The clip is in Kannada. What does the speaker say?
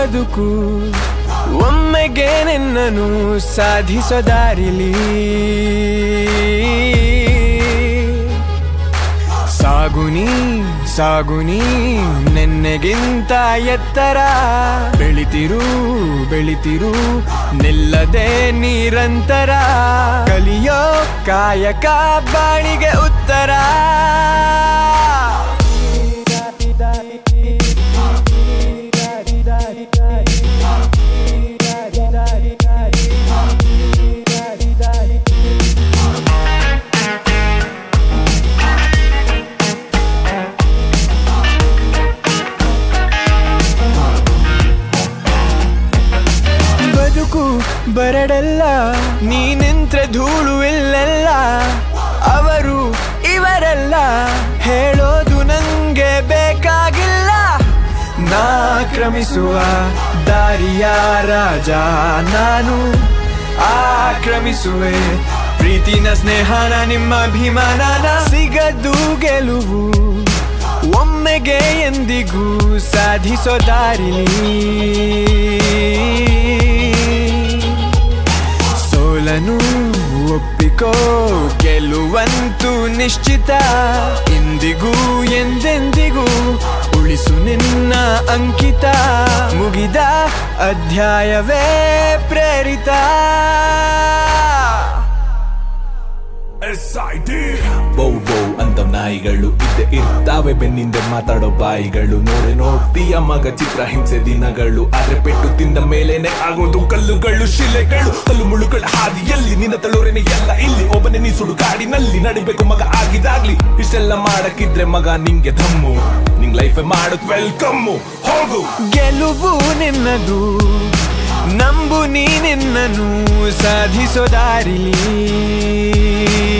ಬದುಕು ಒಮ್ಮೆಗೆ ನಿನ್ನನು ಸಾಧಿಸೋ ದಾರಿಲಿ ಸಾಗುನಿ ಸಾಗುನಿ ನೆನ್ನೆಗಿಂತ ಎತ್ತರ ಬೆಳಿತಿರು ಬೆಳಿತಿರು ನಿಲ್ಲದೆ ನಿರಂತರ ಕಲಿಯೋ ಕಾಯಕ ಬಾಳಿಗೆ ಉತ್ತರ ಬದುಕು ಬರಡಲ್ಲ ನೀ ನಿಂತ್ರೆ ಧೂಳು ಇಲ್ಲೆಲ್ಲ ಅವರು ಇವರೆಲ್ಲ ಹೇಳೋದು ನಂಗೆ ಬೇಕಾಗಿಲ್ಲ ನಾ ಕ್ರಮಿಸುವ ದಾರಿಯ ರಾಜ ನಾನು ಆಕ್ರಮಿಸುವೆ ಪ್ರೀತಿನ ಸ್ನೇಹನ ನಿಮ್ಮ ಅಭಿಮಾನನ ಸಿಗದು ಗೆಲುವು ಒಮ್ಮೆಗೆ ಎಂದಿಗೂ ಸಾಧಿಸೋ ದಾರಿಲಿ ಸೋಲನು ಒಪ್ಪಿಕೋ ಗೆಲುವಂತೂ ನಿಶ್ಚಿತ ಇಂದಿಗೂ ಎಂದೆಂದಿಗೂ ಉಳಿಸು ನಿನ್ನ ಅಂಕಿತ ಮುಗಿದ ಅಧ್ಯಾಯವೇ ಪ್ರೇರಿತ ಬೌ ಬೌ ಅಂತ ನಾಯಿಗಳು ಇದ್ದೆ ಇರ್ತಾವೆ ಬೆನ್ನಿಂದ ಮಾತಾಡೋ ಬಾಯಿಗಳು ನೋಡೆ ನೋಡ್ತೀಯ ಮಗ ಚಿತ್ರ ಹಿಂಸೆ ದಿನಗಳು ಆದ್ರೆ ಪೆಟ್ಟು ತಿಂದ ಮೇಲೇನೆ ಆಗೋದು ಕಲ್ಲುಗಳು ಶಿಲೆಗಳು ಕಲ್ಲು ಮುಳ್ಳುಗಳ ಹಾದಿಯಲ್ಲಿ ನಿನ್ನ ತಳೋರೆನೆ ಎಲ್ಲ ಇಲ್ಲಿ ಒಬ್ಬನೇ ನೀ ಸುಡು ಕಾಡಿನಲ್ಲಿ ನಡಿಬೇಕು ಮಗ ಆಗಿದಾಗ್ಲಿ ಇಷ್ಟೆಲ್ಲ ಮಾಡಕ್ಕಿದ್ರೆ ಮಗ ನಿಂಗೆ ದಮ್ಮು ನಿಂಗ್ ಲೈಫ್ ಮಾಡುದ್ ವೆಲ್ಕಮ್ಮು ಹೋಗು ಗೆಲುವು ನಿನ್ನದು ನಂಬು ನೀ ನಿನ್ನನು ಸಾಧಿಸೋ ದಾರಿಲಿ